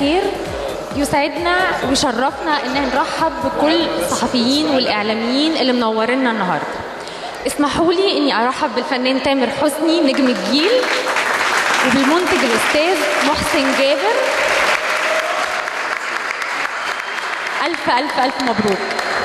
الخير يسعدنا ويشرفنا ان نرحب بكل الصحفيين والاعلاميين اللي منورينا النهارده اسمحوا لي اني ارحب بالفنان تامر حسني نجم الجيل وبالمنتج الاستاذ محسن جابر الف الف الف مبروك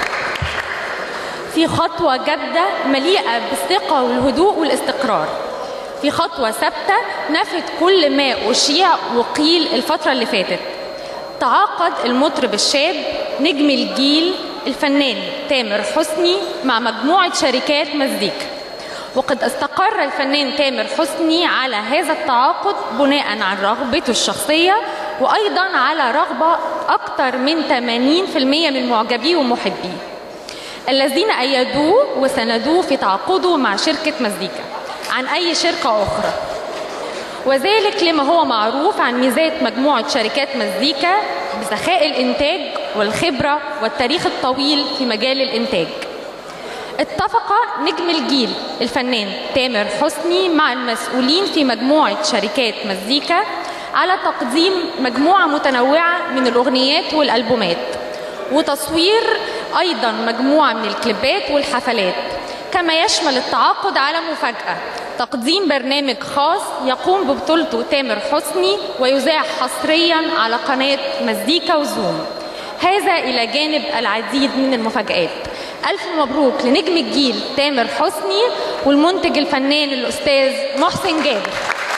في خطوه جاده مليئه بالثقه والهدوء والاستقرار في خطوه ثابته نفت كل ما اشيع وقيل الفتره اللي فاتت تعاقد المطرب الشاب نجم الجيل الفنان تامر حسني مع مجموعة شركات مزيكا وقد استقر الفنان تامر حسني على هذا التعاقد بناء عن رغبته الشخصية وأيضا على رغبة أكثر من 80% من معجبيه ومحبيه الذين أيدوه وسندوه في تعاقده مع شركة مزيكا عن أي شركة أخرى وذلك لما هو معروف عن ميزات مجموعة شركات مزيكا بسخاء الإنتاج والخبرة والتاريخ الطويل في مجال الإنتاج اتفق نجم الجيل الفنان تامر حسني مع المسؤولين في مجموعة شركات مزيكا على تقديم مجموعة متنوعة من الأغنيات والألبومات وتصوير أيضا مجموعة من الكليبات والحفلات كما يشمل التعاقد على مفاجأة تقديم برنامج خاص يقوم ببطولته تامر حسني ويذاع حصريا على قناة مزيكا وزوم هذا إلى جانب العديد من المفاجآت ألف مبروك لنجم الجيل تامر حسني والمنتج الفنان الأستاذ محسن جابر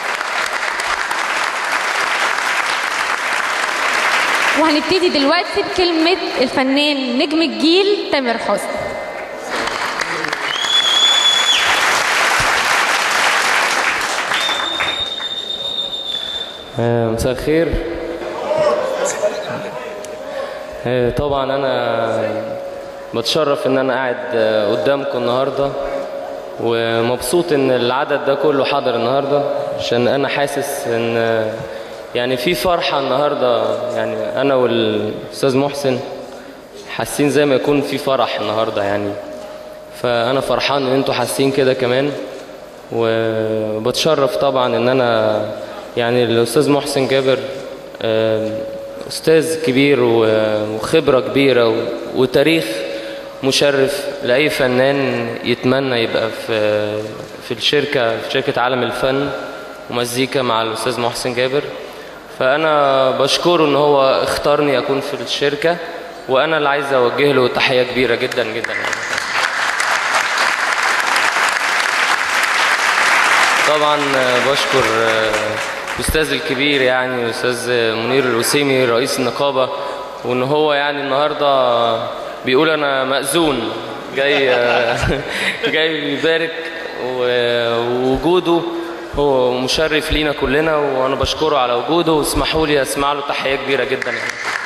وهنبتدي دلوقتي بكلمة الفنان نجم الجيل تامر حسني مساء الخير طبعا انا بتشرف ان انا قاعد قدامكم النهارده ومبسوط ان العدد ده كله حاضر النهارده عشان انا حاسس ان يعني في فرحه النهارده يعني انا والاستاذ محسن حاسين زي ما يكون في فرح النهارده يعني فانا فرحان ان انتوا حاسين كده كمان وبتشرف طبعا ان انا يعني الأستاذ محسن جابر أستاذ كبير وخبرة كبيرة وتاريخ مشرف لأي فنان يتمنى يبقى في في الشركة في شركة عالم الفن ومزيكا مع الأستاذ محسن جابر فأنا بشكره إن هو اختارني أكون في الشركة وأنا اللي عايز أوجه له تحية كبيرة جدا جدا يعني. طبعا بشكر الاستاذ الكبير يعني الاستاذ منير الوسيمي رئيس النقابه وان هو يعني النهارده بيقول انا مأذون جاي جاي يبارك ووجوده هو مشرف لينا كلنا وانا بشكره على وجوده واسمحوا لي اسمع له تحيه كبيره جدا يعني.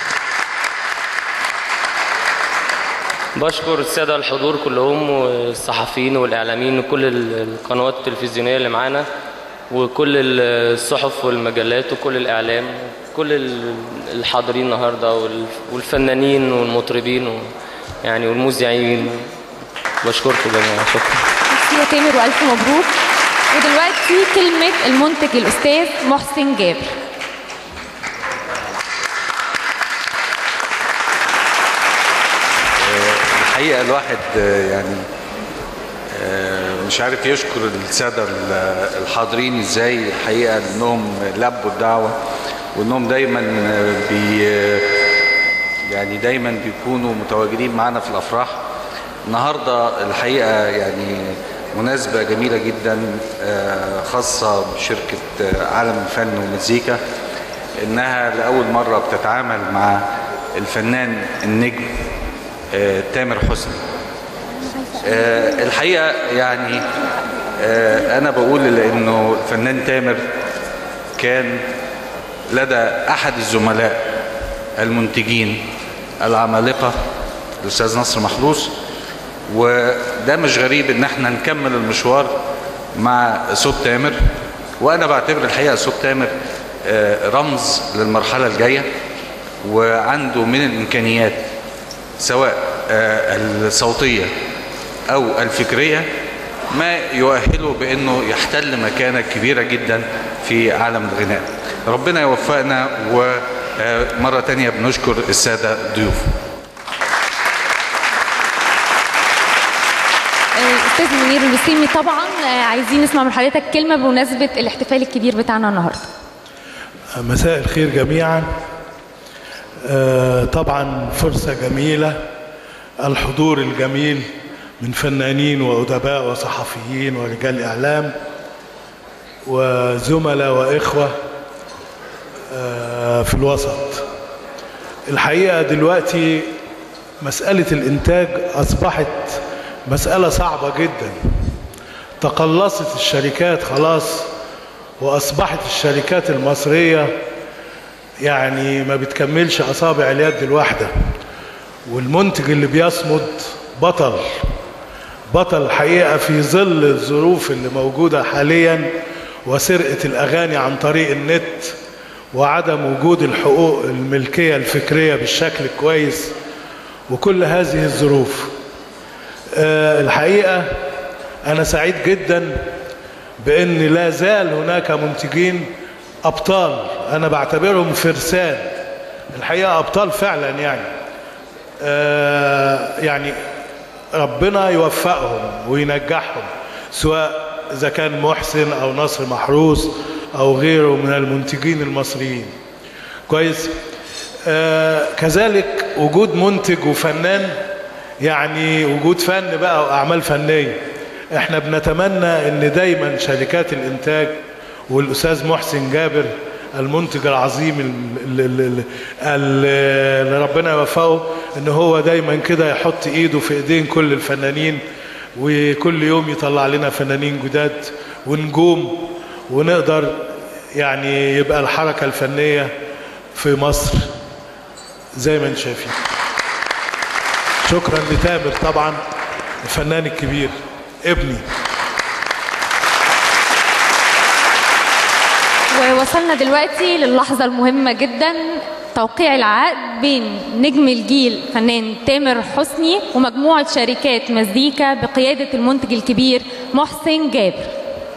بشكر الساده الحضور كلهم والصحفيين والاعلاميين وكل القنوات التلفزيونيه اللي معانا وكل الصحف والمجلات وكل الإعلام كل الحاضرين النهاردة والفنانين والمطربين يعني والمذيعين بشكركم جميعا شكرا يا تامر وألف مبروك ودلوقتي كلمة المنتج الأستاذ محسن جابر الحقيقة الواحد يعني مش عارف يشكر الساده الحاضرين ازاي الحقيقه انهم لبوا الدعوه وانهم دايما بي يعني دايما بيكونوا متواجدين معانا في الافراح النهارده الحقيقه يعني مناسبه جميله جدا خاصه بشركه عالم الفن والمزيكا انها لاول مره بتتعامل مع الفنان النجم تامر حسني أه الحقيقه يعني أه انا بقول لانه الفنان تامر كان لدى احد الزملاء المنتجين العمالقه الاستاذ نصر محروس وده مش غريب ان احنا نكمل المشوار مع صوت تامر وانا بعتبر الحقيقه صوت تامر أه رمز للمرحله الجايه وعنده من الامكانيات سواء الصوتيه او الفكريه ما يؤهله بانه يحتل مكانه كبيره جدا في عالم الغناء ربنا يوفقنا آه، مرة تانية بنشكر السادة الضيوف استاذ منير الوسيمي طبعا آه، عايزين نسمع من حضرتك كلمه بمناسبه الاحتفال الكبير بتاعنا النهارده مساء الخير جميعا آه، طبعا فرصة جميلة الحضور الجميل من فنانين وأدباء وصحفيين ورجال إعلام وزملاء وإخوة آه، في الوسط الحقيقة دلوقتي مسألة الإنتاج أصبحت مسألة صعبة جدا تقلصت الشركات خلاص وأصبحت الشركات المصرية يعني ما بتكملش أصابع اليد الواحدة والمنتج اللي بيصمد بطل بطل الحقيقة في ظل الظروف اللي موجودة حاليا وسرقة الأغاني عن طريق النت وعدم وجود الحقوق الملكية الفكرية بالشكل الكويس وكل هذه الظروف آه، الحقيقة أنا سعيد جدا بأن لا زال هناك منتجين أبطال أنا بعتبرهم فرسان الحقيقة أبطال فعلا يعني آه، يعني ربنا يوفقهم وينجحهم سواء إذا كان محسن أو نصر محروس أو غيره من المنتجين المصريين كويس آه كذلك وجود منتج وفنان يعني وجود فن بقى وأعمال فنية احنا بنتمنى ان دايما شركات الانتاج والاستاذ محسن جابر المنتج العظيم ال- ال- ال- ال- اللي ربنا يوفقه ان هو دايما كده يحط ايده في ايدين كل الفنانين وكل يوم يطلع لنا فنانين جداد ونجوم ونقدر يعني يبقى الحركة الفنية في مصر زي ما انتم شايفين شكرا لتامر طبعا الفنان الكبير ابني ووصلنا دلوقتي للحظة المهمة جدا توقيع العقد بين نجم الجيل فنان تامر حسني ومجموعة شركات مزيكا بقيادة المنتج الكبير محسن جابر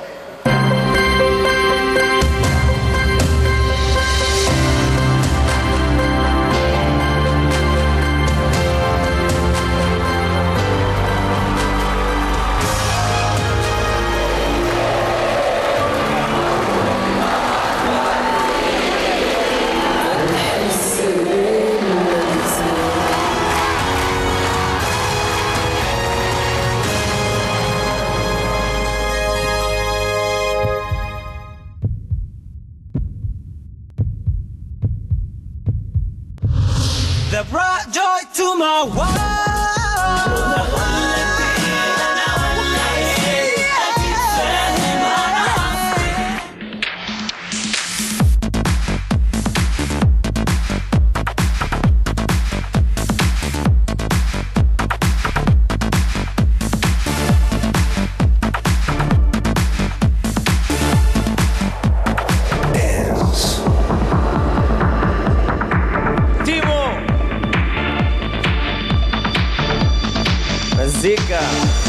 that brought joy to my world. تيمو مزيكا